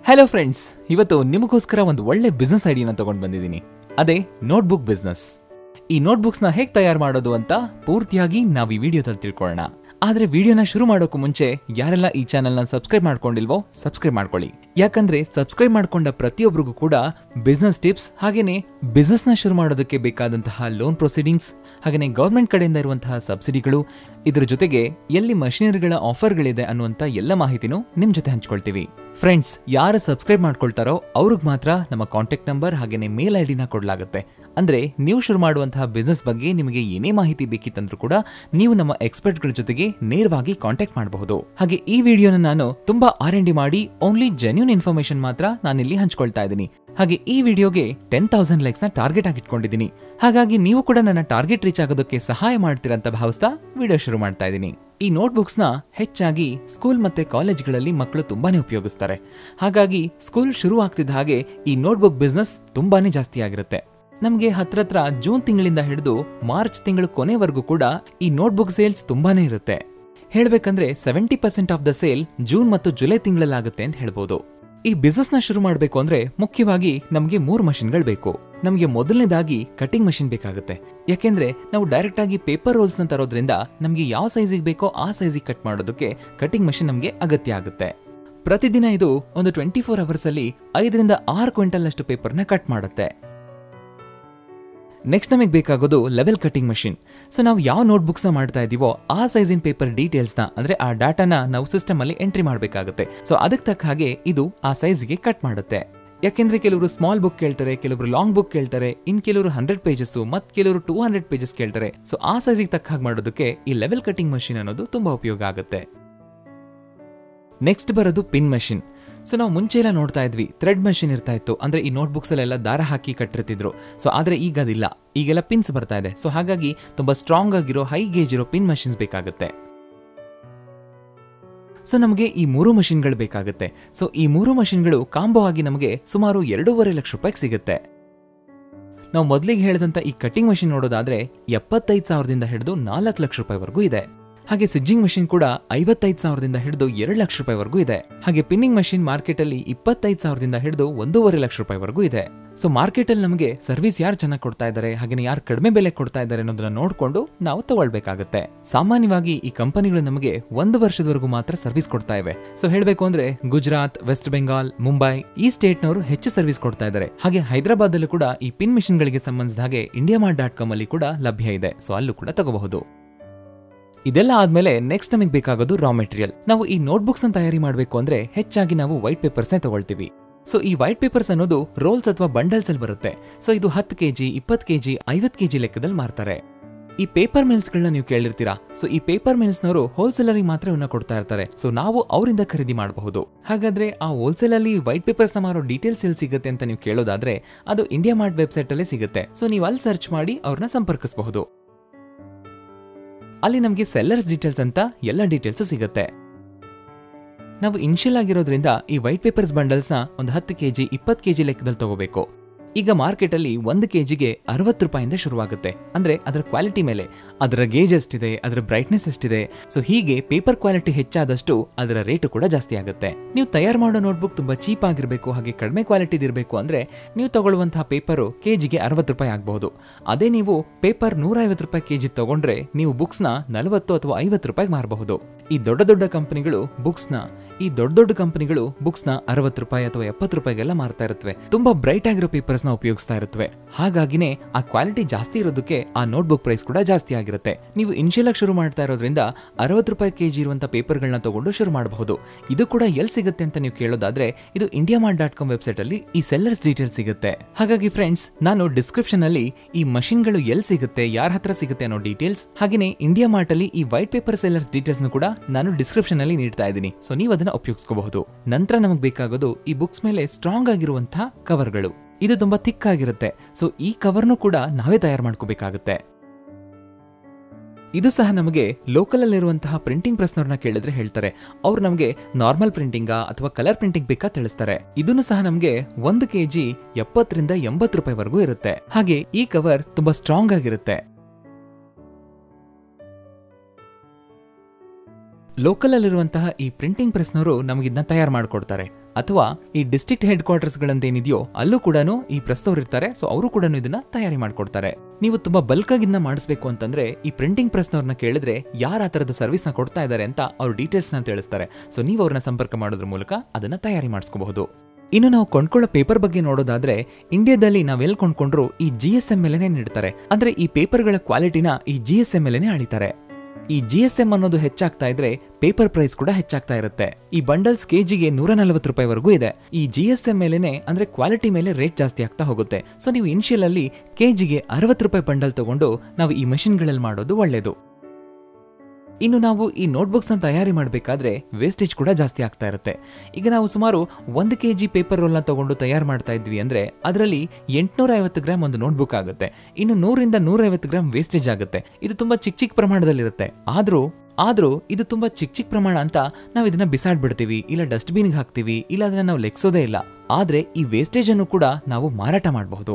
hello friends ಇವತ್ತು ನಿಮಗೋಸ್ಕರ ಒಂದು ಒಳ್ಳೆ ಬಿಸ್ನೆಸ್ ಐಡಿಯಾನ ತಗೊಂಡು ಬಂದಿದ್ದೀನಿ ಅದೇ ನೋಟ್ಬುಕ್ ಬಿಸ್ನೆಸ್ ಈ ನೋಟ್ಬುಕ್ಸ್ನ ಹೇಗೆ ತಯಾರು ಮಾಡೋದು ಅಂತ ಪೂರ್ತಿಯಾಗಿ ನಾವು ಈ ವಿಡಿಯೋದಲ್ಲಿ ತಿಳ್ಕೊಳ್ಳೋಣ ಆದ್ರೆ ವಿಡಿಯೋನ ಶುರು ಮಾಡೋಕ್ಕೂ ಮುಂಚೆ ಯಾರೆಲ್ಲ ಈ ಚಾನೆಲ್ನ ಸಬ್ಸ್ಕ್ರೈಬ್ ಮಾಡ್ಕೊಂಡಿಲ್ವೋ ಸಬ್ಸ್ಕ್ರೈಬ್ ಮಾಡ್ಕೊಳ್ಳಿ ಯಾಕಂದ್ರೆ ಸಬ್ಸ್ಕ್ರೈಬ್ ಮಾಡ್ಕೊಂಡ ಪ್ರತಿಯೊಬ್ಬರಿಗೂ ಕೂಡ ಬಿಸ್ನೆಸ್ ಟಿಪ್ಸ್ ಹಾಗೇನೆ ಬಿಸ್ನೆಸ್ ನ ಶುರು ಮಾಡೋದಕ್ಕೆ ಬೇಕಾದಂತಹ ಲೋನ್ ಪ್ರೊಸೀಡಿಂಗ್ಸ್ ಹಾಗೇನೆ ಗವರ್ಮೆಂಟ್ ಕಡೆಯಿಂದ ಇರುವಂತಹ ಸಬ್ಸಿಡಿಗಳು ಇದ್ರ ಜೊತೆಗೆ ಎಲ್ಲಿ ಮಷಿನರಿಗಳ ಆಫರ್ಗಳಿದೆ ಅನ್ನುವಂತ ಎಲ್ಲ ಮಾಹಿತಿನೂ ನಿಮ್ ಜೊತೆ ಹಂಚ್ಕೊಳ್ತೀವಿ ಫ್ರೆಂಡ್ಸ್ ಯಾರು ಸಬ್ಸ್ಕ್ರೈಬ್ ಮಾಡ್ಕೊಳ್ತಾರೋ ಅವ್ರಿಗೆ ಮಾತ್ರ ನಮ್ಮ ಕಾಂಟ್ಯಾಕ್ಟ್ ನಂಬರ್ ಹಾಗೇನೆ ಮೇಲ್ ಐಡಿನ ಕೊಡಲಾಗುತ್ತೆ ಅಂದ್ರೆ ನೀವು ಶುರು ಮಾಡುವಂತಹ ಬಿಸ್ನೆಸ್ ಬಗ್ಗೆ ನಿಮಗೆ ಏನೇ ಮಾಹಿತಿ ಬೇಕಿತ್ತಂದ್ರೂ ಕೂಡ ನೀವು ನಮ್ಮ ಎಕ್ಸ್ಪರ್ಟ್ಗಳ ಜೊತೆಗೆ ನೇರವಾಗಿ ಕಾಂಟ್ಯಾಕ್ಟ್ ಮಾಡಬಹುದು ಹಾಗೆ ಈ ವಿಡಿಯೋನ ನಾನು ತುಂಬಾ ಆರ್ ಎನ್ ಡಿ ಮಾಡಿ ಓನ್ಲಿ ಜೆನ್ಯೂನ್ ಇನ್ಫಾರ್ಮೇಶನ್ ಮಾತ್ರ ನಾನಿಲ್ಲಿ ಹಂಚ್ಕೊಳ್ತಾ ಇದ್ದೀನಿ ಹಾಗೆ ಈ ವಿಡಿಯೋಗೆ ಟೆನ್ ತೌಸಂಡ್ ಲೈಕ್ಸ್ ನ ಟಾರ್ಗೆಟ್ ಆಗಿ ಇಟ್ಕೊಂಡಿದ್ದೀನಿ ಹಾಗಾಗಿ ನೀವು ಕೂಡ ನನ್ನ ಟಾರ್ಗೆಟ್ ರೀಚ್ ಆಗೋದಕ್ಕೆ ಸಹಾಯ ಮಾಡ್ತೀರಾ ಅಂತ ಭಾವಿಸ್ತಾ ವಿಡಿಯೋ ಶುರು ಮಾಡ್ತಾ ಇದ್ದೀನಿ ಈ ನೋಟ್ಬುಕ್ಸ್ ನ ಹೆಚ್ಚಾಗಿ ಸ್ಕೂಲ್ ಮತ್ತೆ ಕಾಲೇಜ್ಗಳಲ್ಲಿ ಮಕ್ಕಳು ತುಂಬಾನೇ ಉಪಯೋಗಿಸ್ತಾರೆ ಹಾಗಾಗಿ ಸ್ಕೂಲ್ ಶುರು ಆಗ್ತಿದ್ದ ಹಾಗೆ ಈ ನೋಟ್ಬುಕ್ ಬಿಸ್ನೆಸ್ ತುಂಬಾನೇ ಜಾಸ್ತಿ ಆಗಿರುತ್ತೆ ನಮಗೆ ಹತ್ರತ್ರ ಜೂನ್ ತಿಂಗಳಿಂದ ಹಿಡಿದು ಮಾರ್ಚ್ ತಿಂಗಳ ಕೊನೆವರೆಗೂ ಕೂಡ ಈ ನೋಟ್ಬುಕ್ ಸೇಲ್ಸ್ ತುಂಬಾನೇ ಇರುತ್ತೆ ಹೇಳ್ಬೇಕಂದ್ರೆ seventy percent of the sale June ಮತ್ತು ಜುಲೈ ತಿಂಗಳಲ್ಲಾಗುತ್ತೆ ಅಂತ ಹೇಳ್ಬೋದು ಈ ಬಿಸ್ನೆಸ್ ನ ಶುರು ಮಾಡಬೇಕು ಅಂದ್ರೆ ಮುಖ್ಯವಾಗಿ ನಮಗೆ ಮೂರು ಮಷಿನ್ಗಳು ಬೇಕು ನಮಗೆ ಮೊದಲನೇದಾಗಿ ಕಟಿಂಗ್ ಮಷಿನ್ ಬೇಕಾಗುತ್ತೆ ಯಾಕೆಂದ್ರೆ ನಾವು ಡೈರೆಕ್ಟ್ ಆಗಿ ಪೇಪರ್ ರೋಲ್ಸ್ ನ ತರೋದ್ರಿಂದ ನಮಗೆ ಯಾವ ಸೈಜಿಗೆ ಬೇಕೋ ಆ ಸೈಜಿಗೆ ಕಟ್ ಮಾಡೋದಕ್ಕೆ ಕಟಿಂಗ್ ಮಷಿನ್ ನಮಗೆ ಅಗತ್ಯ ಆಗುತ್ತೆ ಪ್ರತಿದಿನ ಇದು ಒಂದು ಟ್ವೆಂಟಿ ಫೋರ್ ಅವರ್ಸ್ ಅಲ್ಲಿ ಐದರಿಂದ ಆರು ಕ್ವಿಂಟಲ್ ಅಷ್ಟು ಪೇಪರ್ನ ಕಟ್ ಮಾಡುತ್ತೆ ನೆಕ್ಸ್ಟ್ ನಮಗೆ ಬೇಕಾಗೋದು ಲೆವೆಲ್ ಕಟಿಂಗ್ ಮಷಿನ್ ಸೊ ನಾವು ಯಾವ ನೋಟ್ಬುಕ್ಸ್ ನ ಮಾಡ್ತಾ ಇದೀವೋ ಆ ಸೈಜಿನ ಪೇಪರ್ ಡೀಟೇಲ್ಸ್ ನ ಅಂದ್ರೆ ಆ ಡಾಟಾನ ನಾವು ಸಿಸ್ಟಮ್ ಅಲ್ಲಿ ಎಂಟ್ರಿ ಮಾಡಬೇಕಾಗುತ್ತೆ ಸೊ ಅದಕ್ಕೆ ತಕ್ಕ ಹಾಗೆ ಇದು ಆ ಸೈಜ್ಗೆ ಕಟ್ ಮಾಡುತ್ತೆ ಯಾಕೆಂದ್ರೆ ಕೆಲವರು ಸ್ಮಾಲ್ ಬುಕ್ ಕೇಳ್ತಾರೆ ಕೆಲವರು ಲಾಂಗ್ ಬುಕ್ ಕೇಳ್ತಾರೆ ಇನ್ ಕೆಲವರು ಹಂಡ್ರೆಡ್ ಪೇಜಸ್ ಮತ್ ಕೆಲವರು ಟೂ ಹಂಡ್ರೆಡ್ ಪೇಜಸ್ ಕೇಳ್ತಾರೆ ಸೊ ಆ ಸೈಜಿಗೆ ತಕ್ಕ ಹಾಗೆ ಮಾಡೋದಕ್ಕೆ ಈ ಲೆವೆಲ್ ಕಟಿಂಗ್ ಮಷಿನ್ ಅನ್ನೋದು ತುಂಬಾ ಉಪಯೋಗ ಆಗುತ್ತೆ ನೆಕ್ಸ್ಟ್ ಬರೋದು ಪಿನ್ ಮಷಿನ್ ಸೊ ನಾವು ಮುಂಚೆ ಎಲ್ಲ ನೋಡ್ತಾ ಇದ್ವಿ ಥ್ರೆಡ್ ಮಷಿನ್ ಇರ್ತಾ ಇತ್ತು ಅಂದ್ರೆ ಈ ನೋಟ್ಬುಕ್ಸ್ ಅಲ್ಲೆಲ್ಲ ದಾರ ಹಾಕಿ ಕಟ್ಟಿರ್ತಿದ್ರು ಸೊ ಆದ್ರೆ ಈಗ ಅದಿಲ್ಲ ಈಗೆಲ್ಲ ಪಿನ್ಸ್ ಬರ್ತಾ ಇದೆ ಸೊ ಹಾಗಾಗಿ ತುಂಬಾ ಸ್ಟ್ರಾಂಗ್ ಆಗಿರೋ ಹೈ ಗೇಜ್ ಇರೋ ಪಿನ್ ಮಷಿನ್ಸ್ ಬೇಕಾಗುತ್ತೆ ಸೊ ನಮಗೆ ಈ ಮೂರು ಮಷಿನ್ಗಳು ಬೇಕಾಗುತ್ತೆ ಸೊ ಈ ಮೂರು ಮಷಿನ್ಗಳು ಕಾಂಬೋ ಆಗಿ ನಮಗೆ ಸುಮಾರು ಎರಡೂವರೆ ಲಕ್ಷ ರೂಪಾಯಿಗೆ ಸಿಗುತ್ತೆ ನಾವು ಮೊದಲಿಗೆ ಹೇಳಿದಂತ ಈ ಕಟಿಂಗ್ ಮಷಿನ್ ನೋಡೋದಾದ್ರೆ ಎಪ್ಪತ್ತೈದು ಸಾವಿರದಿಂದ ಹಿಡಿದು ನಾಲ್ಕು ಲಕ್ಷ ರೂಪಾಯಿವರೆಗೂ ಇದೆ ಹಾಗೆ ಸಿಜ್ಜಿಂಗ್ ಮಷಿನ್ ಕೂಡ ಐವತ್ತೈದು ಸಾವಿರದಿಂದ ಹಿಡಿದು ಎರಡು ಲಕ್ಷ ರೂಪಾಯಿವರೆಗೂ ಇದೆ ಹಾಗೆ ಪಿನ್ನಿಂಗ್ ಮಷಿನ್ ಮಾರ್ಕೆಟ್ ಅಲ್ಲಿ ಇಪ್ಪತ್ತೈದು ಸಾವಿರದಿಂದ ಹಿಡಿದು ಒಂದೂವರೆ ಲಕ್ಷ ರೂಪಾಯಿವರೆಗೂ ಇದೆ ಸೊ ಮಾರ್ಕೆಟ್ ಅಲ್ಲಿ ನಮಗೆ ಸರ್ವಿಸ್ ಯಾರು ಚೆನ್ನಾಗಿ ಕೊಡ್ತಾ ಇದ್ದಾರೆ ಹಾಗೆ ಯಾರು ಕಡಿಮೆ ಬೆಲೆ ಕೊಡ್ತಾ ಇದ್ದಾರೆ ಅನ್ನೋದನ್ನ ನೋಡ್ಕೊಂಡು ನಾವು ತಗೊಳ್ಬೇಕಾಗುತ್ತೆ ಸಾಮಾನ್ಯವಾಗಿ ಈ ಕಂಪನಿಗಳು ನಮಗೆ ಒಂದು ವರ್ಷದವರೆಗೂ ಮಾತ್ರ ಸರ್ವಿಸ್ ಕೊಡ್ತಾ ಇವೆ ಸೊ ಹೇಳಬೇಕು ಅಂದ್ರೆ ಗುಜರಾತ್ ವೆಸ್ಟ್ ಬೆಂಗಾಲ್ ಮುಂಬೈ ಈ ಸ್ಟೇಟ್ ನವರು ಹೆಚ್ಚು ಸರ್ವಿಸ್ ಕೊಡ್ತಾ ಇದ್ದಾರೆ ಹಾಗೆ ಹೈದರಾಬಾದ್ ಅಲ್ಲೂ ಕೂಡ ಈ ಪಿನ್ ಮಿಷಿನ್ ಗಳಿಗೆ ಸಂಬಂಧಿಸಿದ ಹಾಗೆ ಇಂಡಿಯಾ ಮಾರ್ಟ್ ಡಾಟ್ ಕಾಮ್ ಅಲ್ಲಿ ಕೂಡ ಲಭ್ಯ ಇದೆ ಸೊ ಅಲ್ಲೂ ಕೂಡ ತಗೋಬಹುದು ಇದೆಲ್ಲ ಆದ್ಮೇಲೆ ನೆಕ್ಸ್ಟ್ ನಮಗೆ ಬೇಕಾಗೋದು ರಾ ಮೆಟೀರಿಯಲ್ ನಾವು ಈ ನೋಟ್ಬುಕ್ಸ್ ಅನ್ನು ತಯಾರಿ ಮಾಡಬೇಕು ಅಂದ್ರೆ ಹೆಚ್ಚಾಗಿ ನಾವು ವೈಟ್ ಪೇಪರ್ಸ್ ತಗೊಳ್ತೀವಿ ಸೊ ಈ ವೈಟ್ ಪೇಪರ್ಸ್ ಅನ್ನೋದು ರೋಲ್ಸ್ ಅಥವಾ ಬಂಡಲ್ಸ್ ಅಲ್ಲಿ ಬರುತ್ತೆ ಸೊ ಇದು ಹತ್ತು ಕೆಜಿ ಇಪ್ಪತ್ತು ಕೆಜಿ ಐವತ್ತು ಕೆಜಿ ಲೆಕ್ಕದಲ್ಲಿ ಮಾರ್ತಾರೆ ಈ ಪೇಪರ್ ಮಿಲ್ಸ್ಗಳನ್ನ ನೀವು ಕೇಳಿರ್ತೀರಾ ಸೊ ಈ ಪೇಪರ್ ಮಿಲ್ಸ್ನವರು ಹೋಲ್ಸೇಲರಿಗೆ ಮಾತ್ರ ಇವನ್ನ ಕೊಡ್ತಾ ಇರ್ತಾರೆ ಸೊ ನಾವು ಅವರಿಂದ ಖರೀದಿ ಮಾಡಬಹುದು ಹಾಗಾದ್ರೆ ಆ ಹೋಲ್ಸೇಲ್ ಅಲ್ಲಿ ವೈಟ್ ಪೇಪರ್ಸ್ ನ ಮಾರೋ ಡೀಟೇಲ್ಸ್ ಎಲ್ಲಿ ಸಿಗುತ್ತೆ ಅಂತ ನೀವು ಕೇಳೋದಾದ್ರೆ ಅದು ಇಂಡಿಯಾ ಮಾರ್ಟ್ ವೆಬ್ಸೈಟ್ ಅಲ್ಲೇ ಸಿಗುತ್ತೆ ಸೊ ನೀವು ಅಲ್ಲಿ ಸರ್ಚ್ ಮಾಡಿ ಅವ್ರನ್ನ ಸಂಪರ್ಕಿಸಬಹುದು ಅಲ್ಲಿ ನಮಗೆ ಸೆಲ್ಲರ್ಸ್ ಡೀಟೇಲ್ಸ್ ಅಂತ ಎಲ್ಲ ಡೀಟೇಲ್ಸು ಸಿಗುತ್ತೆ ನಾವು ಇನ್ಶಿಯಲ್ ಆಗಿರೋದ್ರಿಂದ ಈ ವೈಟ್ ಪೇಪರ್ಸ್ ಬಂಡಲ್ಸ್ನ ಒಂದು ಹತ್ತು ಕೆಜಿ ಇಪ್ಪತ್ತು ಕೆಜಿ ಲೆಕ್ಕದಲ್ಲಿ ತಗೋಬೇಕು ಈಗ ಮಾರ್ಕೆಟ್ ಅಲ್ಲಿ ಒಂದು ಕೆಜಿಗೆ ಅರವತ್ತು ರೂಪಾಯಿಂದ ಶುರುವಾಗುತ್ತೆ ಅಂದ್ರೆ ಅದರ ಕ್ವಾಲಿಟಿ ಮೇಲೆ ಅದರ ಗೇಜ್ ಎಷ್ಟಿದೆ ಅದರ ಬ್ರೈಟ್ನೆಸ್ ಎಷ್ಟಿದೆ ಸೊ ಹೀಗೆ ಪೇಪರ್ ಕ್ವಾಲಿಟಿ ಹೆಚ್ಚಾದಷ್ಟು ಅದರ ರೇಟು ಕೂಡ ಜಾಸ್ತಿ ಆಗುತ್ತೆ ನೀವು ತಯಾರು ಮಾಡೋ ನೋಟ್ಬುಕ್ ತುಂಬಾ ಚೀಪ್ ಆಗಿರಬೇಕು ಹಾಗೆ ಕಡಿಮೆ ಕ್ವಾಲಿಟಿ ಇರಬೇಕು ಅಂದ್ರೆ ನೀವು ತಗೊಳ್ಳುವಂತಹ ಪೇಪರು ಕೆಜಿಗೆ ಅರವತ್ತು ರೂಪಾಯಿ ಆಗಬಹುದು ಅದೇ ನೀವು ಪೇಪರ್ ನೂರ ಐವತ್ತು ರೂಪಾಯಿ ಕೆಜಿ ತಗೊಂಡ್ರೆ ನೀವು ಬುಕ್ಸ್ನ ನಲವತ್ತು ಅಥವಾ ಐವತ್ತು ರೂಪಾಯಿಗೆ ಮಾರಬಹುದು ಈ ದೊಡ್ಡ ದೊಡ್ಡ ಕಂಪನಿಗಳು ಬುಕ್ಸ್ನ ಈ ದೊಡ್ಡ ದೊಡ್ಡ ಕಂಪನಿಗಳು ಬುಕ್ಸ್ ನ ಅರವತ್ತು ರೂಪಾಯಿ ಅಥವಾ ಎಪ್ಪತ್ತು ರೂಪಾಯಿಗೆಲ್ಲ ಮಾರ್ತಾ ಇರುತ್ತವೆ ತುಂಬಾ ಬ್ರೈಟ್ ಆಗಿರೋ ಪೇಪರ್ಸ್ ನ ಉಪಯೋಗಿಸ್ತಾ ಇರುತ್ತವೆ ಹಾಗಾಗಿನೇ ಆ ಕ್ವಾಲಿಟಿ ಜಾಸ್ತಿ ಇರೋದಕ್ಕೆ ಆ ನೋಟ್ಬುಕ್ ಪ್ರೈಸ್ ಕೂಡ ಜಾಸ್ತಿ ಆಗಿರುತ್ತೆ ನೀವು ಇನ್ಶಿಯಲ್ ಶುರು ಮಾಡ್ತಾ ಇರೋದ್ರಿಂದ ಅರವತ್ತು ರೂಪಾಯಿ ಕೆಜಿ ಇರುವಂತ ಪೇಪರ್ಗಳನ್ನ ತಗೊಂಡು ಶುರು ಮಾಡಬಹುದು ಇದು ಕೂಡ ಎಲ್ಲಿ ಸಿಗುತ್ತೆ ಅಂತ ನೀವು ಕೇಳೋದಾದ್ರೆ ಇದು India Mart dot com website ಅಲ್ಲಿ ಈ ಸೆಲ್ಲರ್ಸ್ ಡೀಟೇಲ್ಸ್ ಸಿಗುತ್ತೆ ಹಾಗಾಗಿ ಫ್ರೆಂಡ್ಸ್ ನಾನು ಡಿಸ್ಕ್ರಿಪ್ಷನ್ ಅಲ್ಲಿ ಈ ಮಷಿನ್ಗಳು ಎಲ್ಲಿ ಸಿಗುತ್ತೆ ಯಾರ ಹತ್ರ ಸಿಗುತ್ತೆ ಅನ್ನೋ ಡೀಟೇಲ್ಸ್ ಹಾಗೆಯೇ ಇಂಡಿಯಾ ಮಾರ್ಟ್ ಅಲ್ಲಿ ಈ ವೈಟ್ ಪೇಪರ್ ಸೆಲ್ಲರ್ಸ್ ಡೀಟೇಲ್ಸ್ ಕೂಡ ನಾನು ಡಿಸ್ಕ್ರಿಪ್ಷನ್ ಅಲ್ಲಿ ನೀಡ್ತಾ ಇದ್ದೀನಿ ಸೊ ನೀವು ಅದನ್ನ ಉಪಯೋಗಿಸ್ಕೋಬಹುದು ನಂತರ ನಮಗೆ ಬೇಕಾಗೋದು ಈ ಬುಕ್ಸ್ ಮೇಲೆ ಸ್ಟ್ರಾಂಗ್ ಆಗಿರುವಂತಹ ಕವರ್ಗಳು ಇದು ತುಂಬಾ ಥಿಕ್ ಆಗಿರುತ್ತೆ ಸೊ ಈ ಕವರ್ನು ಕೂಡ ನಾವೇ ತಯಾರು ಮಾಡ್ಕೋಬೇಕಾಗುತ್ತೆ ಇದು ಸಹ ನಮಗೆ ಲೋಕಲ್ ಅಲ್ಲಿರುವಂತಹ ಪ್ರಿಂಟಿಂಗ್ ಪ್ರೆಸ್ನವ್ರನ್ನ ಕೇಳಿದ್ರೆ ಹೇಳ್ತಾರೆ ಅವ್ರು ನಮಗೆ ನಾರ್ಮಲ್ ಪ್ರಿಂಟಿಂಗ ಅಥವಾ ಕಲರ್ ಪ್ರಿಂಟಿಂಗ್ ಬೇಕಾ ತಿಳಿಸ್ತಾರೆ ಇದನ್ನು ಸಹ ನಮಗೆ ಒಂದು ಕೆಜಿ ಎಪ್ಪತ್ತರಿಂದ ಎಂಬತ್ತು ರೂಪಾಯಿವರೆಗೂ ಇರುತ್ತೆ ಹಾಗೆ ಈ ಕವರ್ ತುಂಬಾ ಸ್ಟ್ರಾಂಗ್ ಆಗಿರುತ್ತೆ ಲೋಕಲ್ ಅಲ್ಲಿರುವಂತಹ ಈ ಪ್ರಿಂಟಿಂಗ್ ಪ್ರೆಸ್ನವರು ನಮಗೆ ಇದನ್ನ ತಯಾರು ಮಾಡಿಕೊಡ್ತಾರೆ ಅಥವಾ ಈ ಡಿಸ್ಟ್ರಿಕ್ಟ್ ಹೆಡ್ ಕ್ವಾರ್ಟರ್ಸ್ ಗಳಂತೇನಿದೆಯೋ ಅಲ್ಲೂ ಕೂಡ ಈ ಪ್ರೆಸ್ದವ್ರು ಇರ್ತಾರೆ ಸೊ ಅವರು ಕೂಡ ಇದನ್ನ ತಯಾರಿ ಮಾಡ್ಕೊಡ್ತಾರೆ ನೀವು ತುಂಬಾ ಬಲ್ಕ್ ಆಗಿ ಇದನ್ನ ಮಾಡಿಸ್ಬೇಕು ಅಂತಂದ್ರೆ ಈ ಪ್ರಿಂಟಿಂಗ್ ಪ್ರೆಸ್ನವ್ರನ್ನ ಕೇಳಿದ್ರೆ ಯಾರು ಆ ತರದ ಸರ್ವಿಸ್ ನ ಕೊಡ್ತಾ ಇದ್ದಾರೆ ಅಂತ ಅವ್ರು ಡೀಟೇಲ್ಸ್ ನ ತಿಳಿಸ್ತಾರೆ ಸೊ ನೀವು ಅವ್ರನ್ನ ಸಂಪರ್ಕ ಮಾಡೋದ್ರ ಮೂಲಕ ಅದನ್ನ ತಯಾರಿ ಮಾಡಿಸ್ಕೋಬಹುದು ಇನ್ನು ನಾವು ಕೊಂಡ್ಕೊಳ್ಳೋ ಪೇಪರ್ ಬಗ್ಗೆ ನೋಡೋದಾದ್ರೆ ಇಂಡಿಯಾದಲ್ಲಿ ನಾವೆಲ್ಲಿ ಕೊಂಡ್ಕೊಂಡ್ರು ಈ ಜಿ ಎಸ್ ಎಂ ಮೇಲೆನೆ ನೀಡ್ತಾರೆ ಅಂದ್ರೆ ಈ ಪೇಪರ್ಗಳ ಕ್ವಾಲಿಟಿನ ಈ ಜಿ ಎಸ್ ಎಂ ಮೇಲೆನೆ ಅಳಿತಾರೆ ಈ ಜಿ ಎಸ್ ಎಂ ಅನ್ನೋದು ಹೆಚ್ಚಾಗ್ತಾ ಇದ್ರೆ ಪೇಪರ್ ಪ್ರೈಸ್ ಕೂಡ ಹೆಚ್ಚಾಗ್ತಾ ಇರುತ್ತೆ ಈ ಬಂಡಲ್ಸ್ ಕೆಜಿಗೆ ನೂರ ನಲವತ್ತು ರೂಪಾಯಿವರೆಗೂ ಇದೆ ಈ ಜಿ ಎಸ್ ಎಂ ಮೇಲೆನೆ ಅಂದ್ರೆ ಕ್ವಾಲಿಟಿ ಮೇಲೆ ರೇಟ್ ಜಾಸ್ತಿ ಆಗ್ತಾ ಹೋಗುತ್ತೆ ಸೊ ನೀವು ಇನಿಷಿಯಲ್ ಅಲ್ಲಿ ಕೆಜಿಗೆ ಅರವತ್ತು ರೂಪಾಯಿ ಬಂಡಲ್ ತಗೊಂಡು ನಾವು ಈ ಮಷಿನ್ಗಳಲ್ಲಿ ಮಾಡೋದು ಒಳ್ಳೇದು ಇನ್ನು ನಾವು ಈ ನೋಟ್ಬುಕ್ಸ್ನ ತಯಾರಿ ಮಾಡಬೇಕಾದ್ರೆ ವೇಸ್ಟೇಜ್ ಕೂಡ ಜಾಸ್ತಿ ಆಗ್ತಾ ಇರುತ್ತೆ ಈಗ ನಾವು ಸುಮಾರು ಒಂದು ಕೆ ಜಿ ಪೇಪರ್ ರೋಲ್ನ ತಗೊಂಡು ತಯಾರು ಮಾಡ್ತಾ ಇದ್ವಿ ಅಂದ್ರೆ ಅದರಲ್ಲಿ ಎಂಟುನೂರ ಐವತ್ತು ಗ್ರಾಮ್ ಒಂದು ನೋಟ್ಬುಕ್ ಆಗುತ್ತೆ ಇನ್ನು ನೂರಿಂದ ನೂರೈವತ್ತು ಗ್ರಾಮ್ ವೇಸ್ಟೇಜ್ ಆಗುತ್ತೆ ಇದು ತುಂಬಾ ಚಿಕ್ಕ ಚಿಕ್ಕ ಪ್ರಮಾಣದಲ್ಲಿರುತ್ತೆ ಆದ್ರೂ ಆದ್ರೂ ಇದು ತುಂಬಾ ಚಿಕ್ಕ ಚಿಕ್ಕ ಪ್ರಮಾಣ ಅಂತ ನಾವು ಇದನ್ನ ಬಿಸಾಡ್ಬಿಡ್ತೀವಿ ಇಲ್ಲ ಡಸ್ಟ್ಬಿನ್ಗೆ ಹಾಕ್ತೀವಿ ಇಲ್ಲ ಅದನ್ನ ನಾವು ಲೆಕ್ಸೋದೇ ಇಲ್ಲ ಆದ್ರೆ ಈ ವೇಸ್ಟೇಜ್ ಅನ್ನು ಕೂಡ ನಾವು ಮಾರಾಟ ಮಾಡಬಹುದು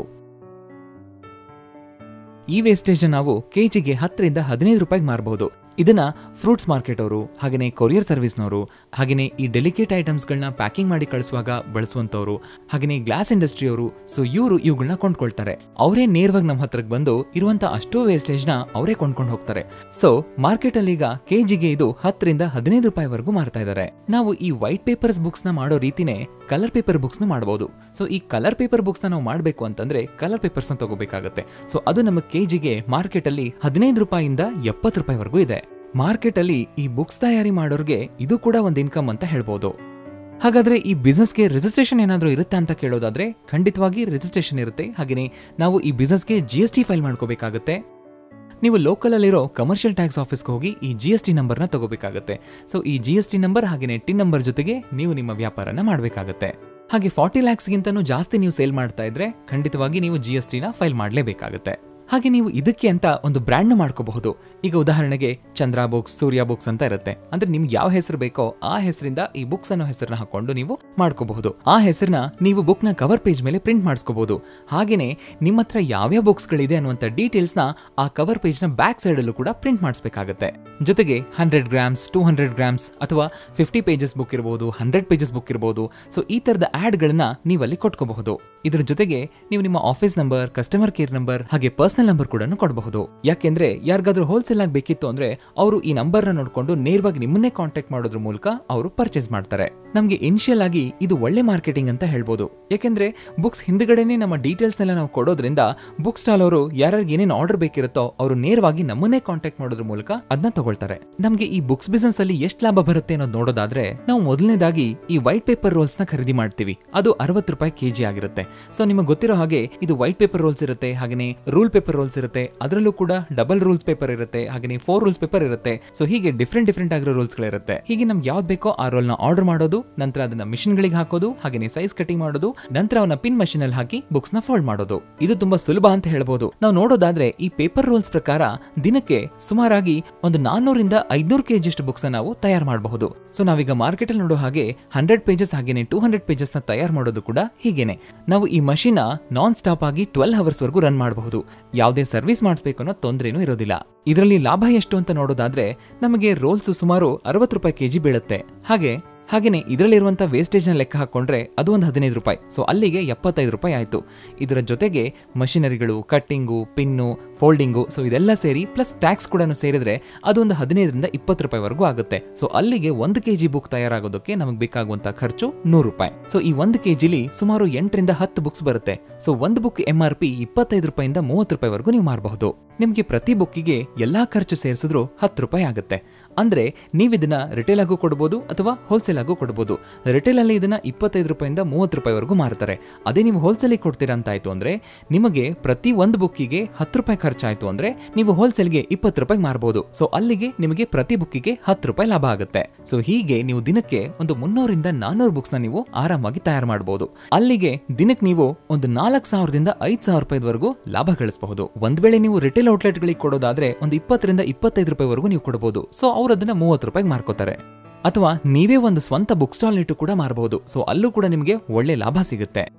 ಈ ವೇಸ್ಟೇಜ್ ನಾವು ಕೆಜಿಗೆ ಹತ್ತರಿಂದ ಹದಿನೈದು ರೂಪಾಯಿಗೆ ಮಾರಬಹುದು ಇದನ್ನ ಫ್ರೂಟ್ಸ್ ಮಾರ್ಕೆಟ್ ಅವರು ಹಾಗೆಯೇ ಕೊರಿಯರ್ ಸರ್ವಿಸ್ನವರು ಹಾಗೆಯೇ ಈ ಡೆಲಿಕೇಟ್ ಐಟಮ್ಸ್ಗಳನ್ನ ಪ್ಯಾಕಿಂಗ್ ಮಾಡಿ ಕಳಿಸುವಾಗ ಬಳಸುವಂತವರು ಹಾಗೆಯೇ ಗ್ಲಾಸ್ ಇಂಡಸ್ಟ್ರಿಯವರು ಸೊ ಇವರು ಇವುಗಳನ್ನ ಕೊಂಡ್ಕೊಳ್ತಾರೆ ಅವರೇ ನೇರವಾಗಿ ನಮ್ಮ ಹತ್ರಕ್ಕೆ ಬಂದು ಇರುವಂತ ಅಷ್ಟೋ ವೇಸ್ಟೇಜ್ನ ಅವರೇ ಕೊಂಡ್ಕೊಂಡು ಹೋಗ್ತಾರೆ ಸೊ ಮಾರ್ಕೆಟ್ ಅಲ್ಲಿ ಈಗ ಕೆಜಿಗೆ ಇದು ಹತ್ತರಿಂದ ಹದಿನೈದು ರೂಪಾಯಿವರೆಗೂ ಮಾರ್ತಾ ಇದ್ದಾರೆ ನಾವು ಈ ವೈಟ್ ಪೇಪರ್ಸ್ ಬುಕ್ಸ್ ನ ಮಾಡೋ ರೀತಿನೇ ಕಲರ್ ಪೇಪರ್ ಬುಕ್ಸ್ ನ ಮಾಡಬಹುದು ಸೊ ಈ ಕಲರ್ ಪೇಪರ್ ಬುಕ್ಸ್ ನ ನಾವು ಮಾಡಬೇಕು ಅಂತಂದ್ರೆ ಕಲರ್ ಪೇಪರ್ಸ್ ನ ತಗೋಬೇಕಾಗುತ್ತೆ ಸೊ ಅದು ನಮ್ಮ ಕೆಜಿಗೆ ಮಾರ್ಕೆಟ್ ಅಲ್ಲಿ ಹದಿನೈದು ರೂಪಾಯಿಂದ ಎಪ್ಪತ್ತು ರೂಪಾಯಿವರೆಗೂ ಇದೆ ಮಾರ್ಕೆಟ್ ಅಲ್ಲಿ ಈ ಬುಕ್ಸ್ ತಯಾರಿ ಮಾಡೋರ್ಗೆ ಇದು ಕೂಡ ಒಂದು ಇನ್ಕಮ್ ಅಂತ ಹೇಳ್ಬೋದು ಹಾಗಾದ್ರೆ ಈ ಬಿಸ್ನೆಸ್ಗೆ ರಿಜಿಸ್ಟ್ರೇಷನ್ ಏನಾದರೂ ಇರುತ್ತೆ ಅಂತ ಕೇಳೋದಾದ್ರೆ ಖಂಡಿತವಾಗಿ ರಿಜಿಸ್ಟ್ರೇಷನ್ ಇರುತ್ತೆ ಹಾಗೆಯೇ ನಾವು ಈ ಬಿಸ್ನೆಸ್ಗೆ ಜಿ ಎಸ್ ಟಿ ಫೈಲ್ ಮಾಡ್ಕೋಬೇಕಾಗುತ್ತೆ ನೀವು ಲೋಕಲ್ ಅಲ್ಲಿರೋ ಕಮರ್ಷಿಯಲ್ ಟ್ಯಾಕ್ಸ್ ಆಫೀಸ್ಗೆ ಹೋಗಿ ಈ ಜಿ ಎಸ್ ಟಿ ನಂಬರ್ನ ತಗೋಬೇಕಾಗುತ್ತೆ ಸೊ ಈ ಜಿ ಎಸ್ ಟಿ ನಂಬರ್ ಹಾಗೆಯೇ ಟಿನ್ ನಂಬರ್ ಜೊತೆಗೆ ನೀವು ನಿಮ್ಮ ವ್ಯಾಪಾರನ ಮಾಡಬೇಕಾಗುತ್ತೆ ಹಾಗೆ ಫಾರ್ಟಿ ಲ್ಯಾಕ್ಸ್ಗಿಂತನೂ ಜಾಸ್ತಿ ನೀವು ಸೇಲ್ ಮಾಡ್ತಾ ಇದ್ರೆ ಖಂಡಿತವಾಗಿ ನೀವು ಜಿ ಎಸ್ ಟಿನ ಫೈಲ್ ಮಾಡಲೇಬೇಕಾಗುತ್ತೆ ಹಾಗೆ ನೀವು ಇದಕ್ಕೆ ಅಂತ ಒಂದು ಬ್ರ್ಯಾಂಡ್ ಮಾಡ್ಕೋಬಹುದು ಈಗ ಉದಾಹರಣೆಗೆ ಚಂದ್ರ ಬುಕ್ಸ್ ಸೂರ್ಯ ಬುಕ್ಸ್ ಅಂತ ಇರುತ್ತೆ ಅಂದ್ರೆ ನಿಮ್ಗೆ ಯಾವ ಹೆಸರು ಬೇಕೋ ಆ ಹೆಸರಿಂದ ಈ ಬುಕ್ಸ್ ಅನ್ನೋ ಹೆಸರನ್ನ ಹಾಕೊಂಡು ನೀವು ಮಾಡ್ಕೋಬಹುದು ಆ ಹೆಸರನ್ನ ನೀವು ಬುಕ್ ನ ಕವರ್ ಪೇಜ್ ಮೇಲೆ ಪ್ರಿಂಟ್ ಮಾಡಿಸ್ಕೋಬಹುದು ಹಾಗೇನೆ ನಿಮ್ಮ ಹತ್ರ ಯಾವ್ಯಾವ ಬುಕ್ಸ್ ಗಳಿದೆ ಅನ್ನುವಂತ ಡೀಟೇಲ್ಸ್ ನ ಆ ಕವರ್ ಪೇಜ್ ನ ಬ್ಯಾಕ್ ಸೈಡ್ ಅಲ್ಲೂ ಕೂಡ ಪ್ರಿಂಟ್ ಮಾಡಿಸ್ಬೇಕಾಗುತ್ತೆ ಜೊತೆಗೆ hundred grams two hundred grams ಅಥವಾ ಫಿಫ್ಟಿ ಪೇಜಸ್ ಬುಕ್ ಇರಬಹುದು ಹಂಡ್ರೆಡ್ ಪೇಜಸ್ ಬುಕ್ ಇರಬಹುದು ಸೊ ಈ ತರದ ಆಡ್ ಗಳನ್ನ ನೀವಲ್ಲಿ ಕೊಟ್ಕೋಬಹುದು ಇದ್ರ ಜೊತೆಗೆ ನೀವು ನಿಮ್ಮ office number customer care number ಹಾಗೆ ಪರ್ಸನಲ್ ನಂಬರ್ ಕೂಡ ಕೊಡಬಹುದು ಯಾಕೆಂದ್ರೆ ಯಾರಿಗಾದ್ರೂ ಹೋಲ್ಸೇಲ್ ಆಗಿ ಬೇಕಿತ್ತು ಅಂದ್ರೆ ಅವರು ಈ ನಂಬರ್ ನ ನೋಡ್ಕೊಂಡು ನೇರವಾಗಿ ನಿಮ್ಮನ್ನೇ ಕಾಂಟ್ಯಾಕ್ಟ್ ಮಾಡೋದ್ರ ಮೂಲಕ ಅವರು ಪರ್ಚೇಸ್ ಮಾಡ್ತಾರೆ ನಮ್ಗೆ ಇನಿಷಿಯಲ್ ಆಗಿ ಇದು ಒಳ್ಳೆ ಮಾರ್ಕೆಟಿಂಗ್ ಅಂತ ಹೇಳ್ಬೋದು ಯಾಕೆಂದ್ರೆ ಬುಕ್ಸ್ ಹಿಂದ್ಗಡೆನೆ ನಮ್ಮ ಡೀಟೇಲ್ಸ್ ನೆಲ್ಲ ನಾವು ಕೊಡೋದ್ರಿಂದ ಬುಕ್ ಸ್ಟಾಲ್ ಅವರು ಯಾರಿಗೆ ಏನೇನು ಆರ್ಡರ್ ಬೇಕಿರುತ್ತೋ ಅವರು ನೇರವಾಗಿ ನಮ್ಮನ್ನೇ ಕಾಂಟ್ಯಾಕ್ಟ್ ಮಾಡೋದ್ರ ಮೂಲಕ ಅದನ್ನ ತಗೊಳ್ತಾರೆ ನಮ್ಗೆ ಈ ಬುಕ್ಸ್ ಬಿಸ್ನೆಸ್ ಅಲ್ಲಿ ಎಷ್ಟು ಲಾಭ ಬರುತ್ತೆ ಅನ್ನೋದು ನೋಡೋದಾದ್ರೆ ನಾವು ಮೊದಲನೇದಾಗಿ ಈ ವೈಟ್ ಪೇಪರ್ ರೋಲ್ಸ್ ನ ಖರೀದಿ ಮಾಡ್ತೀವಿ ಅದು ಅರವತ್ತು ರೂಪಾಯಿ ಕೆಜಿ ಆಗಿರುತ್ತೆ ಸೊ ನಿಮಗೆ ಗೊತ್ತಿರೋ ಹಾಗೆ ಇದು ವೈಟ್ ಪೇಪರ್ ರೋಲ್ಸ್ ಇರುತ್ತೆ ಹಾಗೆಯೇ ರೂಲ್ ಪೇಪರ್ ರೋಲ್ಸ್ ಇರುತ್ತೆ ಅದರಲ್ಲೂ ಕೂಡ ಡಬಲ್ ರೂಲ್ಸ್ ಪೇಪರ್ ಇರುತ್ತೆ ಹಾಗೆಯೇ ಫೋರ್ ರೂಲ್ಸ್ ಪೇಪರ್ ಇರುತ್ತೆ ಸೊ ಹೀಗೆ ಡಿಫ್ರೆಂಟ್ ಡಿಫ್ರೆಂಟ್ ಆಗಿರೋ ರೂಲ್ಸ್ ಗಳಿರುತ್ತೆ ಹೀಗೆ ನಮ್ಗೆ ಯಾವ್ದು ಬೇಕೋ ಆ ರೋಲ್ ನ ಆರ್ಡರ್ ಮಾಡೋದು ನಂತರ ಅದನ್ನ ಮಿಷಿನ್ ಗಳಿಗೆ ಹಾಕೋದು ಹಾಗೆಯೇ ಸೈಜ್ ಕಟಿಂಗ್ ಮಾಡೋದು ನಂತರ ಅವನ್ನ ಪಿನ್ ಮಷಿನ್ ಅಲ್ಲಿ ಹಾಕಿ ಬುಕ್ಸ್ ನ ಫೋಲ್ಡ್ ಮಾಡೋದು ಇದು ತುಂಬಾ ಸುಲಭ ಅಂತ ಹೇಳ್ಬೋದು ನಾವು ನೋಡೋದಾದ್ರೆ ಈ ಪೇಪರ್ ರೋಲ್ಸ್ ಪ್ರಕಾರ ದಿನಕ್ಕೆ ಸುಮಾರಾಗಿ ಒಂದು ನಾನ್ನೂರಿಂದ ಐದ್ನೂರು ಕೆಜಿ ಅಷ್ಟು ಬುಕ್ಸ್ ನಾವು ತಯಾರು ಮಾಡಬಹುದು ಸೊ ನಾವೀಗ ಮಾರ್ಕೆಟ್ ಅಲ್ಲಿ ನೋಡೋ ಹಾಗೆ ಹಂಡ್ರೆಡ್ ಪೇಜಸ್ ಹಾಗೇನೆ ಟೂ ಹಂಡ್ರೆಡ್ ಪೇಜಸ್ ನ ತಯಾರು ಮಾಡೋದು ಕೂಡ ಹೀಗೇನೆ ನಾವು ಈ ಮಷೀನ್ ನಾನ್ ಸ್ಟಾಪ್ ಆಗಿ ಟ್ವೆಲ್ ಅವರ್ಸ್ ವರೆಗೂ ರನ್ ಮಾಡಬಹುದು ಯಾವುದೇ ಸರ್ವಿಸ್ ಮಾಡಿಸ್ಬೇಕು ಅನ್ನೋ ತೊಂದರೆನೂ ಇರೋದಿಲ್ಲ ಇದರಲ್ಲಿ ಲಾಭ ಎಷ್ಟು ಅಂತ ನೋಡೋದಾದ್ರೆ ನಮಗೆ ರೋಲ್ಸ್ ಸುಮಾರು ಅರವತ್ತು ರೂಪಾಯಿ ಕೆಜಿ ಬೀಳುತ್ತೆ ಹಾಗೆ ಹಾಗೇನೆ ಇದರಲ್ಲಿರುವಂತ ವೇಸ್ಟೇಜ್ ನ ಲೆಕ್ಕ ಹಾಕೊಂಡ್ರೆ ಅದು ಒಂದು ಹದಿನೈದು ರೂಪಾಯಿ ಸೊ ಅಲ್ಲಿಗೆ ಎಪ್ಪತ್ತೈದು ರೂಪಾಯಿ ಆಯ್ತು ಇದರ ಜೊತೆಗೆ ಮಷಿನರಿಗಳು ಕಟ್ಟಿಂಗು ಪಿನ್ನು ಫೋಲ್ಡಿಂಗು ಸೊ ಇದೆಲ್ಲ ಸೇರಿ ಪ್ಲಸ್ ಟ್ಯಾಕ್ಸ್ ಕೂಡ ಸೇರಿದ್ರೆ ಅದೊಂದು ಹದಿನೈದರಿಂದ ಇಪ್ಪತ್ತು ರೂಪಾಯಿವರೆಗೂ ಆಗುತ್ತೆ ಸೊ ಅಲ್ಲಿಗೆ ಒಂದು ಕೆಜಿ ಬುಕ್ ತಯಾರಾಗೋದಕ್ಕೆ ನಮಗೆ ಬೇಕಾಗುವಂತ ಖರ್ಚು ನೂರು ರೂಪಾಯಿ ಸೊ ಈ ಒಂದು ಕೆಜಿಲಿ ಸುಮಾರು ಎಂಟರಿಂದ ಹತ್ತು ಬುಕ್ಸ್ ಬರುತ್ತೆ ಸೊ ಒಂದು ಬುಕ್ ಎಂ ಆರ್ ಪಿ ಇಪ್ಪತ್ತೈದು ರೂಪಾಯಿಂದ ಮೂವತ್ತು ರೂಪಾಯಿವರೆಗೂ ನೀವು ಮಾರಬಹುದು ನಿಮಗೆ ಪ್ರತಿ ಬುಕ್ಕಿಗೆ ಎಲ್ಲಾ ಖರ್ಚು ಸೇರಿಸಿದ್ರು ಹತ್ತು ರೂಪಾಯಿ ಆಗುತ್ತೆ ಅಂದ್ರೆ ನೀವು ಇದನ್ನ ರಿಟೇಲ್ ಆಗು ಕೊಡಬಹುದು ಅಥವಾ ಹೋಲ್ಸೇಲ್ ಆಗು ಕೊಡಬಹುದು ರಿಟೇಲ್ ಅಲ್ಲಿ ಇದನ್ನ ಇಪ್ಪತ್ತೈದು ರೂಪಾಯಿಂದ ಮೂವತ್ತು ರೂಪಾಯಿವರೆಗೂ ಮಾರ್ತಾರೆ ಅದೇ ನೀವು ಹೋಲ್ಸೇಲ್ ಕೊಡ್ತೀರಾ ಅಂತ ಆಯ್ತು ಅಂದ್ರೆ ನಿಮಗೆ ಪ್ರತಿ ಒಂದು ಬುಕ್ಕಿಗೆ ಹತ್ತು ರೂಪಾಯಿ ಖರ್ಚಾಯ್ತು ಅಂದ್ರೆ ನೀವು ಹೋಲ್ಸೇಲ್ಗೆ ಇಪ್ಪತ್ತು ರೂಪಾಯಿ ಮಾರಬಹುದು ಸೊ ಅಲ್ಲಿಗೆ ನಿಮಗೆ ಪ್ರತಿ ಬುಕ್ಕಿಗೆ ಹತ್ತು ರೂಪಾಯಿ ಲಾಭ ಆಗುತ್ತೆ ಸೊ ಹೀಗೆ ನೀವು ದಿನಕ್ಕೆ ಒಂದು ಮುನ್ನೂರಿಂದ ನಾನ್ನೂರು ಬುಕ್ಸ್ ನ ನೀವು ಆರಾಮಾಗಿ ತಯಾರು ಮಾಡಬಹುದು ಅಲ್ಲಿಗೆ ದಿನಕ್ಕೆ ನೀವು ಒಂದು ನಾಲ್ಕು ಸಾವಿರದಿಂದ ಐದು ಸಾವಿರ ರೂಪಾಯಿವರೆಗೂ ಲಾಭ ಗಳಿಸಬಹುದು ಒಂದ್ ವೇಳೆ ನೀವು ರಿಟೇಲ್ ಔಟ್ಲೆಟ್ ಗಳಿಗೆ ಕೊಡೋದಾದ್ರೆ ಒಂದು ಇಪ್ಪತ್ತರಿಂದ ಇಪ್ಪತ್ತೈದು ರೂಪಾಯಿವರೆಗೂ ನೀವು ಕೊಡಬಹುದು ಸೊ ಅವ್ರು ಅದನ್ನ ಮೂವತ್ತು ರೂಪಾಯಿಗೆ ಮಾರ್ಕೋತಾರೆ ಅಥವಾ ನೀವೇ ಒಂದು ಸ್ವಂತ ಬುಕ್ ಸ್ಟಾಲ್ ಇಟ್ಟು ಕೂಡ ಮಾರಬಹುದು ಸೊ ಅಲ್ಲೂ ಕೂಡ ನಿಮಗೆ ಒಳ್ಳೆ ಲಾಭ ಸಿಗುತ್ತೆ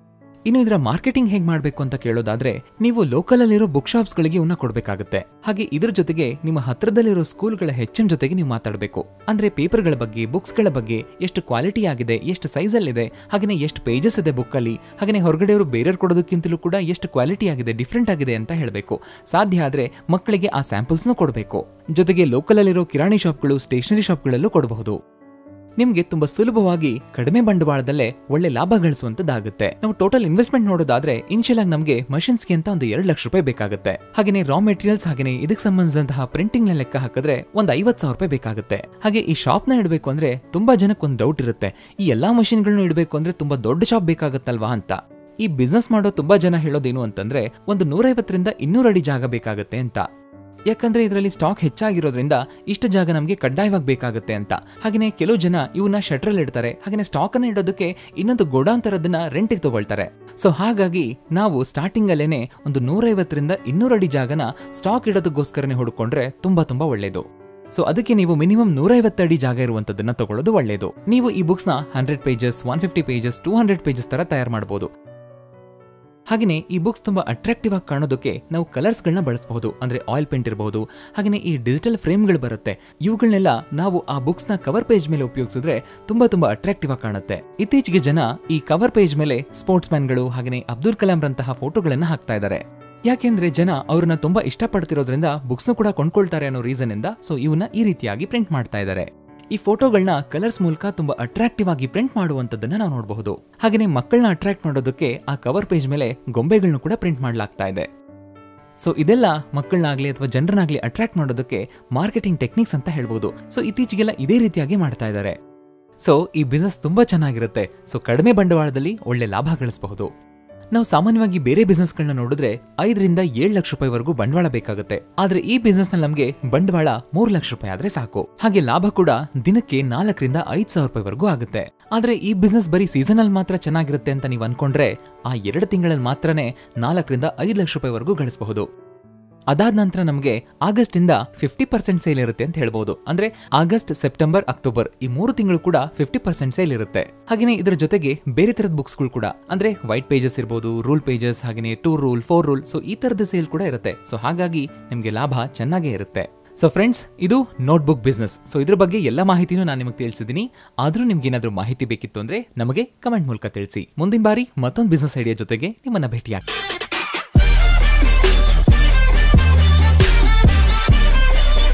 ಇನ್ನು ಇದರ ಮಾರ್ಕೆಟಿಂಗ್ ಹೇಗ್ ಮಾಡಬೇಕು ಅಂತ ಕೇಳೋದಾದ್ರೆ ನೀವು ಲೋಕಲ್ ಅಲ್ಲಿರೋ ಬುಕ್ ಶಾಪ್ಸ್ ಗಳಿಗೆ ಇವನ್ನ ಕೊಡಬೇಕಾಗುತ್ತೆ ಹಾಗೆ ಇದ್ರ ಜೊತೆಗೆ ನಿಮ್ಮ ಹತ್ರದಲ್ಲಿರೋ ಸ್ಕೂಲ್ಗಳ ಹೆಚ್ಚಿನ ಜೊತೆಗೆ ನೀವು ಮಾತಾಡಬೇಕು ಅಂದ್ರೆ ಪೇಪರ್ಗಳ ಬಗ್ಗೆ ಬುಕ್ಸ್ಗಳ ಬಗ್ಗೆ ಎಷ್ಟು ಕ್ವಾಲಿಟಿ ಆಗಿದೆ ಎಷ್ಟು ಸೈಜ್ ಅಲ್ಲಿ ಇದೆ ಹಾಗೆ ಎಷ್ಟು ಪೇಜಸ್ ಇದೆ ಬುಕ್ ಅಲ್ಲಿ ಹಾಗೆ ಹೊರಗಡೆಯವರು ಬೇರೆಯವ್ರು ಕೊಡೋದಕ್ಕಿಂತಲೂ ಕೂಡ ಎಷ್ಟು ಕ್ವಾಲಿಟಿ ಆಗಿದೆ ಡಿಫ್ರೆಂಟ್ ಆಗಿದೆ ಅಂತ ಹೇಳಬೇಕು ಸಾಧ್ಯ ಆದ್ರೆ ಮಕ್ಕಳಿಗೆ ಆ ಸ್ಯಾಂಪಲ್ಸ್ನ ಕೊಡಬೇಕು ಜೊತೆಗೆ ಲೋಕಲ್ ಅಲ್ಲಿರೋ ಕಿರಾಣಿ ಶಾಪ್ಗಳು ಸ್ಟೇಷನರಿ ಶಾಪ್ಗಳಲ್ಲೂ ಕೊಡಬಹುದು ನಿಮ್ಗೆ ತುಂಬಾ ಸುಲಭವಾಗಿ ಕಡಿಮೆ ಬಂಡವಾಳದಲ್ಲೇ ಒಳ್ಳೆ ಲಾಭ ಗಳಿಸುವಂತದ್ದಾಗುತ್ತೆ ನಾವು ಟೋಟಲ್ ಇನ್ವೆಸ್ಟ್ಮೆಂಟ್ ನೋಡೋದಾದ್ರೆ ಇನ್ಶಿಯಲ್ ಆಗಿ ನಮಗೆ ಮಷಿನ್ಸ್ಗೆ ಅಂತ ಒಂದು ಎರಡು ಲಕ್ಷ ರೂಪಾಯಿ ಬೇಕಾಗುತ್ತೆ ಹಾಗೆ ರಾ ಮೆಟೀರಿಯಲ್ಸ್ ಹಾಗೆ ಇದಕ್ಕೆ ಸಂಬಂಧಿಸಿದಂತಹ ಪ್ರಿಂಟಿಂಗ್ ನ ಲೆಕ್ಕ ಹಾಕಿದ್ರೆ ಒಂದು ಐವತ್ ಸಾವಿರ ರೂಪಾಯಿ ಬೇಕಾಗುತ್ತೆ ಹಾಗೆ ಈ ಶಾಪ್ ನ ಇಡಬೇಕು ಅಂದ್ರೆ ತುಂಬಾ ಜನಕ್ಕೆ ಒಂದು ಡೌಟ್ ಇರುತ್ತೆ ಈ ಎಲ್ಲಾ ಮಷಿನ್ಗಳನ್ನ ಇಡಬೇಕು ಅಂದ್ರೆ ತುಂಬಾ ದೊಡ್ಡ ಶಾಪ್ ಬೇಕಾಗುತ್ತಲ್ವಾ ಅಂತ ಈ ಬಿಸ್ನೆಸ್ ಮಾಡೋ ತುಂಬಾ ಜನ ಹೇಳೋದೇನು ಅಂತಂದ್ರೆ ಒಂದು ನೂರೈವತ್ತರಿಂದ ಇನ್ನೂರು ಅಡಿ ಜಾಗ ಬೇಕಾಗುತ್ತೆ ಅಂತ ಯಾಕಂದ್ರೆ ಇದರಲ್ಲಿ ಸ್ಟಾಕ್ ಹೆಚ್ಚಾಗಿರೋದ್ರಿಂದ ಇಷ್ಟು ಜಾಗ ನಮಗೆ ಕಡ್ಡಾಯವಾಗಿ ಬೇಕಾಗುತ್ತೆ ಅಂತ ಹಾಗೆಯೇ ಕೆಲವು ಜನ ಇವನ್ನ ಶಟ್ರಲ್ಲಿ ಇಡ್ತಾರೆ ಹಾಗೆಯೇ ಸ್ಟಾಕ್ ಅನ್ನ ಇಡೋದಕ್ಕೆ ಇನ್ನೊಂದು ಗೋಡಾನ್ ತರದನ್ನ ರೆಂಟಿಗೆ ತಗೊಳ್ತಾರೆ ಸೊ ಹಾಗಾಗಿ ನಾವು ಸ್ಟಾರ್ಟಿಂಗ್ ಅಲ್ಲೇನೆ ಒಂದು ನೂರೈವತ್ತರಿಂದ ಇನ್ನೂರು ಅಡಿ ಜಾಗನ ಸ್ಟಾಕ್ ಇಡೋದಕ್ಕೋಸ್ಕರನೇ ಹುಡುಕೊಂಡ್ರೆ ತುಂಬಾ ತುಂಬಾ ಒಳ್ಳೇದು ಸೊ ಅದಕ್ಕೆ ನೀವು ಮಿನಿಮಮ್ ನೂರೈವತ್ತು ಅಡಿ ಜಾಗ ಇರುವಂತದನ್ನ ತಗೊಳ್ಳೋದು ಒಳ್ಳೇದು ನೀವು ಈ ಬುಕ್ಸ್ ನ hundred pages one fifty pages two hundred pages ತರ ತಯಾರು ಮಾಡಬಹುದು ಹಾಗೆಯೇ ಈ ಬುಕ್ಸ್ ತುಂಬಾ ಅಟ್ರಾಕ್ಟಿವ್ ಆಗಿ ಕಾಣೋದಕ್ಕೆ ನಾವು ಕಲರ್ಸ್ಗಳನ್ನ ಬಳಸಬಹುದು ಅಂದ್ರೆ ಆಯಿಲ್ ಪೇಂಟ್ ಇರಬಹುದು ಹಾಗೆಯೇ ಈ ಡಿಜಿಟಲ್ ಫ್ರೇಮ್ಗಳು ಬರುತ್ತೆ ಇವುಗಳನ್ನೆಲ್ಲ ನಾವು ಆ ಬುಕ್ಸ್ ನ ಕವರ್ ಪೇಜ್ ಮೇಲೆ ಉಪಯೋಗಿಸಿದ್ರೆ ತುಂಬಾ ತುಂಬಾ ಅಟ್ರಾಕ್ಟಿವ್ ಆಗಿ ಕಾಣುತ್ತೆ ಇತ್ತೀಚೆಗೆ ಜನ ಈ ಕವರ್ ಪೇಜ್ ಮೇಲೆ ಸ್ಪೋರ್ಟ್ಸ್ ಮ್ಯಾನ್ಗಳು ಹಾಗೆಯೇ ಅಬ್ದುಲ್ ಕಲಾಂ ರಂತಹ ಫೋಟೋಗಳನ್ನ ಹಾಕ್ತಾ ಇದ್ದಾರೆ ಯಾಕೆಂದ್ರೆ ಜನ ಅವ್ರನ್ನ ತುಂಬಾ ಇಷ್ಟಪಡ್ತಿರೋದ್ರಿಂದ ಬುಕ್ಸ್ ಕೂಡ ಕೊಂಡ್ಕೊಳ್ತಾರೆ ಅನ್ನೋ ರೀಸನ್ ಇಂದ ಸೊ ಇವನ್ನ ಈ ರೀತಿಯಾಗಿ ಪ್ರಿಂಟ್ ಮಾಡ್ತಾ ಇದ್ದಾರೆ ಈ ಫೋಟೋಗಳನ್ನ ಕಲರ್ಸ್ ಮೂಲಕ ತುಂಬಾ ಅಟ್ರಾಕ್ಟಿವ್ ಆಗಿ ಪ್ರಿಂಟ್ ಮಾಡುವಂತದನ್ನ ನಾವು ನೋಡಬಹುದು ಹಾಗೆಯೇ ಮಕ್ಕಳನ್ನ ಅಟ್ರಾಕ್ಟ್ ಮಾಡೋದಕ್ಕೆ ಆ ಕವರ್ ಪೇಜ್ ಮೇಲೆ ಗೊಂಬೆಗಳನ್ನ ಕೂಡ ಪ್ರಿಂಟ್ ಮಾಡಲಾಗ್ತಾ ಇದೆ ಸೊ ಇದೆಲ್ಲ ಮಕ್ಕಳನ್ನಾಗ್ಲಿ ಅಥವಾ ಜನರನ್ನಾಗ್ಲಿ ಅಟ್ರಾಕ್ಟ್ ಮಾಡೋದಕ್ಕೆ ಮಾರ್ಕೆಟಿಂಗ್ ಟೆಕ್ನಿಕ್ಸ್ ಅಂತ ಹೇಳ್ಬೋದು ಸೊ ಇತ್ತೀಚೆಗೆಲ್ಲ ಇದೇ ರೀತಿಯಾಗಿ ಮಾಡ್ತಾ ಇದ್ದಾರೆ ಸೊ ಈ ಬಿಸ್ನೆಸ್ ತುಂಬಾ ಚೆನ್ನಾಗಿರುತ್ತೆ ಸೊ ಕಡಿಮೆ ಬಂಡವಾಳದಲ್ಲಿ ಒಳ್ಳೆ ಲಾಭ ಗಳಿಸಬಹುದು ನಾವು ಸಾಮಾನ್ಯವಾಗಿ ಬೇರೆ ಬಿಸ್ನೆಸ್ಗಳನ್ನ ನೋಡಿದ್ರೆ ಐದರಿಂದ ಏಳು ಲಕ್ಷ ರೂಪಾಯಿವರೆಗೂ ಬಂಡವಾಳ ಬೇಕಾಗುತ್ತೆ ಆದ್ರೆ ಈ ಬಿಸ್ನೆಸ್ ನಲ್ಲಿ ನಮಗೆ ಬಂಡವಾಳ ಮೂರು ಲಕ್ಷ ರೂಪಾಯಿ ಆದ್ರೆ ಸಾಕು ಹಾಗೆ ಲಾಭ ಕೂಡ ದಿನಕ್ಕೆ ನಾಲ್ಕರಿಂದ ಐದ್ ಸಾವಿರ ರೂಪಾಯಿವರೆಗೂ ಆಗುತ್ತೆ ಆದ್ರೆ ಈ ಬಿಸ್ನೆಸ್ ಬರೀ ಸೀಸನ್ ಅಲ್ಲಿ ಮಾತ್ರ ಚೆನ್ನಾಗಿರುತ್ತೆ ಅಂತ ನೀವು ಅನ್ಕೊಂಡ್ರೆ ಆ ಎರಡು ತಿಂಗಳಲ್ಲಿ ಮಾತ್ರನೇ ನಾಲ್ಕರಿಂದ ಐದು ಲಕ್ಷ ರೂಪಾಯಿವರೆಗೂ ಗಳಿಸಬಹುದು ಅದಾದ ನಂತರ ನಮಗೆ ಆಗಸ್ಟ್ ಇಂದ ಫಿಫ್ಟಿ ಪರ್ಸೆಂಟ್ ಸೇಲ್ ಇರುತ್ತೆ ಅಂತ ಹೇಳ್ಬಹುದು ಅಂದ್ರೆ ಆಗಸ್ಟ್ ಸೆಪ್ಟೆಂಬರ್ ಅಕ್ಟೋಬರ್ ಈ ಮೂರು ತಿಂಗಳು ಕೂಡ ಫಿಫ್ಟಿ ಪರ್ಸೆಂಟ್ ಸೇಲ್ ಇರುತ್ತೆ ಹಾಗೆಯೇ ಇದರ ಜೊತೆಗೆ ಬೇರೆ ತರದ ಬುಕ್ಸ್ಗಳು ಕೂಡ ಅಂದ್ರೆ ವೈಟ್ ಪೇಜಸ್ ಇರಬಹುದು ರೂಲ್ ಪೇಜಸ್ ಹಾಗೆಯೇ two rule four rule so ಈ ತರದ ಸೇಲ್ ಕೂಡ ಇರುತ್ತೆ ಸೊ ಹಾಗಾಗಿ ನಿಮಗೆ ಲಾಭ ಚೆನ್ನಾಗೇ ಇರುತ್ತೆ ಸೊ ಫ್ರೆಂಡ್ಸ್ ಇದು ನೋಟ್ಬುಕ್ ಬಿಸ್ನೆಸ್ ಸೊ ಇದ್ರ ಬಗ್ಗೆ ಎಲ್ಲ ಮಾಹಿತಿನೂ ನಾನು ನಿಮಗೆ ತಿಳಿಸಿದ್ದೀನಿ ಆದ್ರೂ ನಿಮ್ಗೆ ಏನಾದ್ರೂ ಮಾಹಿತಿ ಬೇಕಿತ್ತು ಅಂದ್ರೆ ನಮಗೆ ಕಮೆಂಟ್ ಮೂಲಕ ತಿಳಿಸಿ ಮುಂದಿನ ಬಾರಿ ಮತ್ತೊಂದು ಬಿಸ್ನೆಸ್ ಐಡಿಯಾ ಜೊತೆಗೆ ನಿಮ್ಮನ್ನ ಭೇಟಿಯಾಗ್ತೀನಿ